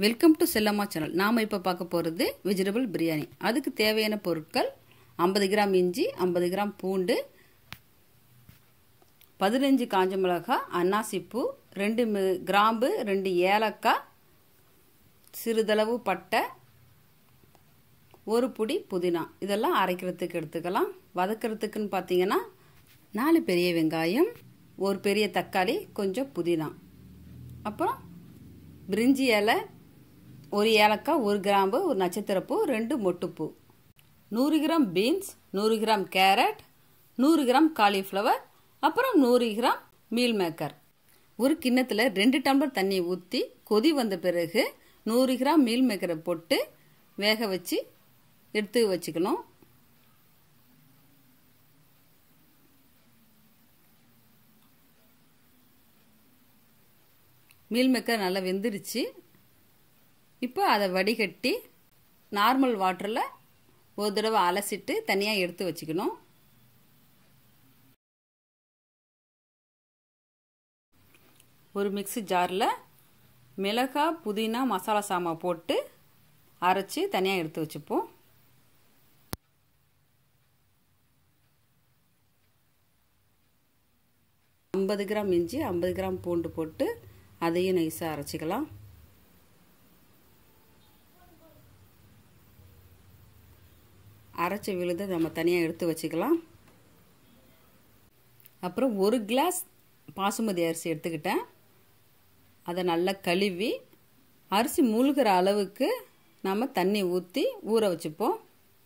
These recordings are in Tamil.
வெல்கம் டு செல்லம்மா சேனல் நாம் இப்போ பார்க்க போகிறது வெஜிடபிள் பிரியாணி அதுக்கு தேவையான பொருட்கள் ஐம்பது கிராம் இஞ்சி ஐம்பது கிராம் பூண்டு பதினஞ்சு காஞ்ச மிளகாய் அன்னாசிப்பூ ரெண்டு மி- கிராம்பு ரெண்டு ஏலக்காய் சிறிதளவு பட்டை ஒரு புடி புதினா இதெல்லாம் அரைக்கிறதுக்கு எடுத்துக்கலாம் வதக்கிறதுக்குன்னு பார்த்தீங்கன்னா நாலு பெரிய வெங்காயம் ஒரு பெரிய தக்காளி கொஞ்சம் புதினா அப்புறம் பிரிஞ்சி இலை ஒரு ஏலக்காய் ஒரு கிராம்பு ஒரு நட்சத்திரப்பூ ரெண்டு மொட்டுப்பூ நூறு கிராம் பீன்ஸ் நூறு கிராம் கேரட் நூறு கிராம் காலிஃப்ளவர் அப்புறம் நூறு கிராம் மீல் மேக்கர் ஒரு கிண்ணத்தில் ரெண்டு டம்ளர் தண்ணி ஊற்றி கொதி வந்த பிறகு நூறு கிராம் மீல் மேக்கரை போட்டு வேக வச்சு எடுத்து வச்சுக்கணும் மீல் மேக்கர் நல்லா வெந்துருச்சு இப்போ அதை வடிகட்டி நார்மல் வாட்டரில் ஒரு தடவை அலசிட்டு தனியாக எடுத்து வச்சுக்கணும் ஒரு மிக்ஸி ஜாரில் மிளகாய் புதினா மசாலா சாமான் போட்டு அரைச்சி தனியாக எடுத்து வச்சுப்போம் ஐம்பது கிராம் இஞ்சி ஐம்பது கிராம் பூண்டு போட்டு அதையும் நைஸாக அரைச்சிக்கலாம் அரைச்ச விழுதை நம்ம தனியாக எடுத்து வச்சுக்கலாம் அப்புறம் ஒரு கிளாஸ் பாசுமதி அரிசி எடுத்துக்கிட்டேன் அதை நல்லா கழுவி அரிசி மூழ்கிற அளவுக்கு நம்ம தண்ணி ஊற்றி ஊற வச்சுப்போம்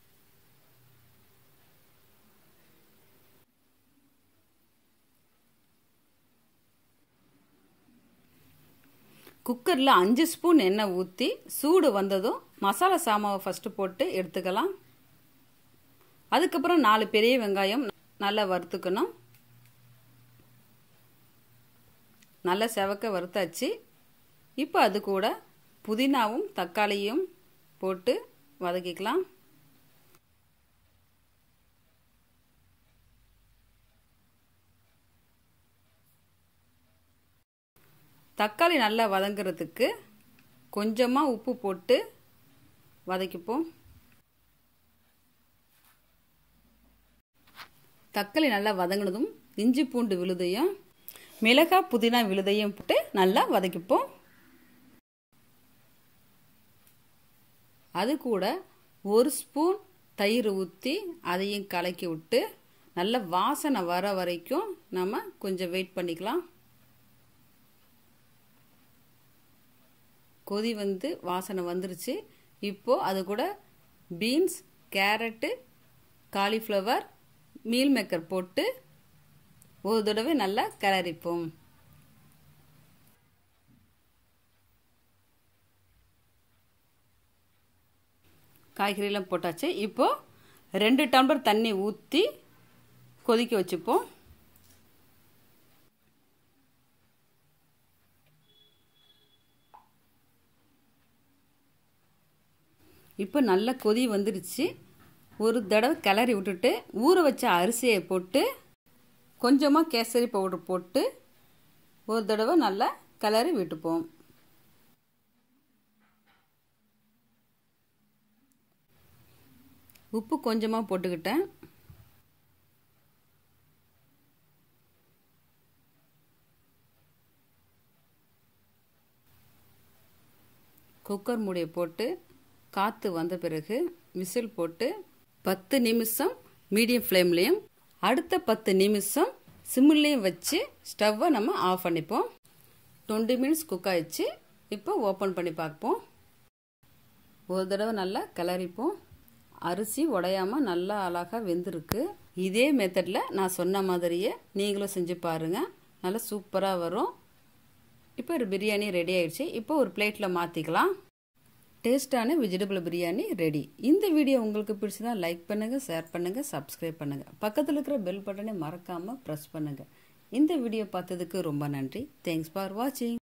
குக்கரில் அஞ்சு ஸ்பூன் எண்ணெய் ஊற்றி சூடு வந்ததும் மசாலா சாமாவை ஃபஸ்ட்டு போட்டு எடுத்துக்கலாம் அதுக்கப்புறம் நாலு பெரிய வெங்காயம் நல்லா வறுத்துக்கணும் நல்லா செவக்க வறுத்தாச்சு இப்போ அது கூட புதினாவும் தக்காளியும் போட்டு வதக்கிக்கலாம் தக்காளி நல்லா வதங்குறதுக்கு கொஞ்சமாக உப்பு போட்டு வதக்கிப்போம் தக்காளி நல்லா வதங்கினதும் இஞ்சி பூண்டு விழுதையும் மிளகாய் புதினா விழுதையும் போட்டு நல்லா வதக்கிப்போம் அது கூட ஒரு ஸ்பூன் தயிர் ஊற்றி அதையும் கலக்கி விட்டு நல்ல வாசனை வர வரைக்கும் நம்ம கொஞ்சம் வெயிட் பண்ணிக்கலாம் கொதி வந்து வாசனை வந்துருச்சு இப்போது அது கூட beans carrot cauliflower meal maker போட்டு ஒரு தடவை நல்லா கிளறிப்போம் காய்கறியெல்லாம் போட்டாச்சு இப்போது ரெண்டு டம்ளர் தண்ணி ஊற்றி கொதிக்க வச்சுப்போம் இப்போ நல்ல கொதி வந்துருச்சு ஒரு தடவை கிளறி விட்டுட்டு ஊற வச்ச அரிசியை போட்டு கொஞ்சமாக கேசரி பவுடர் போட்டு ஒரு தடவை நல்லா கிளறி விட்டுப்போம் உப்பு கொஞ்சமாக போட்டுக்கிட்டேன் குக்கர் மூடியை போட்டு காற்று வந்த பிறகு விசில் போட்டு பத்து நிமிஷம் மீடியம் ஃப்ளேம்லேயும் அடுத்த பத்து நிமிஷம் சிம்மிலையும் வச்சு ஸ்டவ்வை நம்ம ஆஃப் பண்ணிப்போம் டுவெண்ட்டி மினிட்ஸ் குக் ஆயிடுச்சு இப்போ ஓப்பன் பண்ணி பார்ப்போம் ஒரு தடவை நல்லா கிளறிப்போம் அரிசி உடையாமல் நல்லா அழகாக வெந்திருக்கு இதே மெத்தடில் நான் சொன்ன மாதிரியே நீங்களும் செஞ்சு பாருங்கள் நல்லா சூப்பராக வரும் இப்போ ஒரு பிரியாணி ரெடி ஆயிடுச்சு இப்போ ஒரு பிளேட்டில் மாற்றிக்கலாம் டேஸ்டான வெஜிடபிள் பிரியாணி ரெடி இந்த வீடியோ உங்களுக்கு பிடிச்சதா லைக் பண்ணுங்கள் ஷேர் பண்ணுங்கள் சப்ஸ்கிரைப் பண்ணுங்கள் பக்கத்தில் இருக்கிற பெல் பட்டனை மறக்காமல் ப்ரெஸ் பண்ணுங்கள் இந்த வீடியோ பார்த்ததுக்கு ரொம்ப நன்றி தேங்க்ஸ் ஃபார் வாட்சிங்